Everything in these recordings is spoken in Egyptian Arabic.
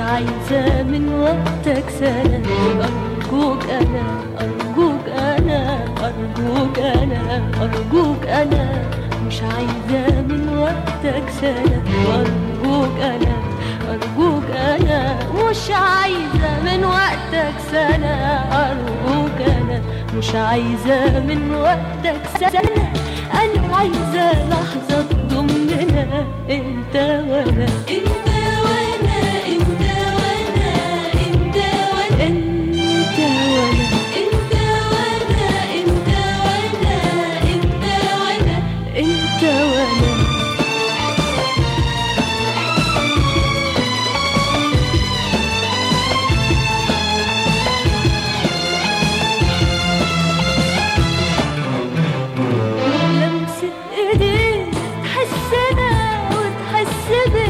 عايزة من وقتك سنة أرجوك أنا أرجوك أنا أرجوك أنا أرجوك أنا مش عايزة من وقتك سنة أرجوك أنا أرجوك أنا مش عايزة من وقتك سنة أرجوك أنا مش عايزة من وقتك سنة أنا عايزة لحظة تضمنا أنت وأنا انت وانا انت وانا انت وانا أنت وأنا انت وانا انت وانا انت وانا أنت وأنا لمسة ايديك تحسنا وتحس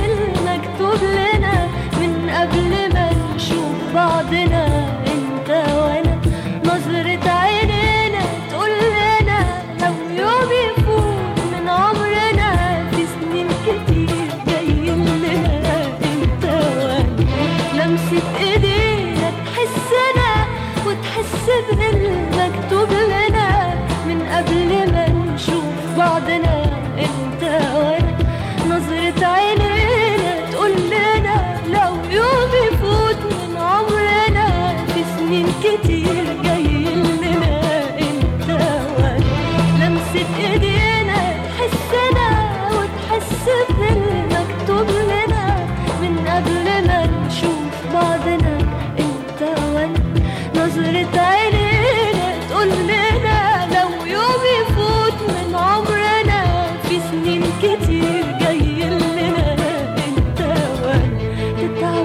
بالمكتوب لنا من قبل ما نشوف بعضنا انت وانا نظرة عينينا تقول لنا لو يوم يفوت من عمرنا في سنين كتير جايين لنا انت وانا لمسة ايدينا تحسنا وتحس بالمكتوب لنا من قبل ما نشوف بعضنا انت وانا نظرة عينينا تقول لنا لو يوم يفوت من عمرنا في سنين كتير جايين لنا انت وانا لمسة ايدينا تحسنا وتحس بالمكتوب لنا من قبل ما نشوف بعضنا انت وانا نظرة عينينا تقول لنا لو يوم يفوت من عمرنا في سنين كتير جايين لنا انت وانا تتعب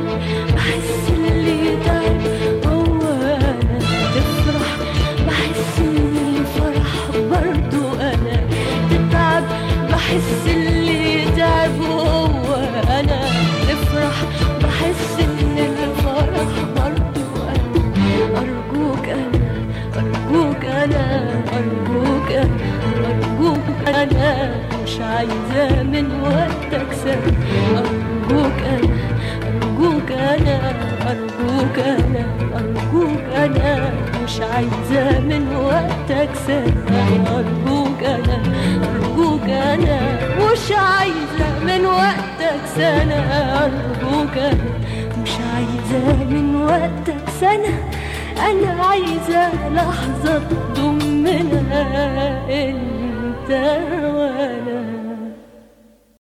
بحس اللي يتعب هو انا تفرح بحس ان الفرح برضو انا تتعب بحس اللي يتعب هو انا تفرح بحس ان الفرح برضو انا ارجوك انا ارجوك انا ارجوك انا ارجوك انا مش عايزة من وقتك سنة ارجوك انا ارجوك انا ارجوك انا ارجوك انا مش عايزة من وقتك سنة ارجوك انا ارجوك انا مش عايزة من وقتك سنة ارجوك انا مش عايزة من وقتك سنة انا عايزة لحظة تضمنا انت وانا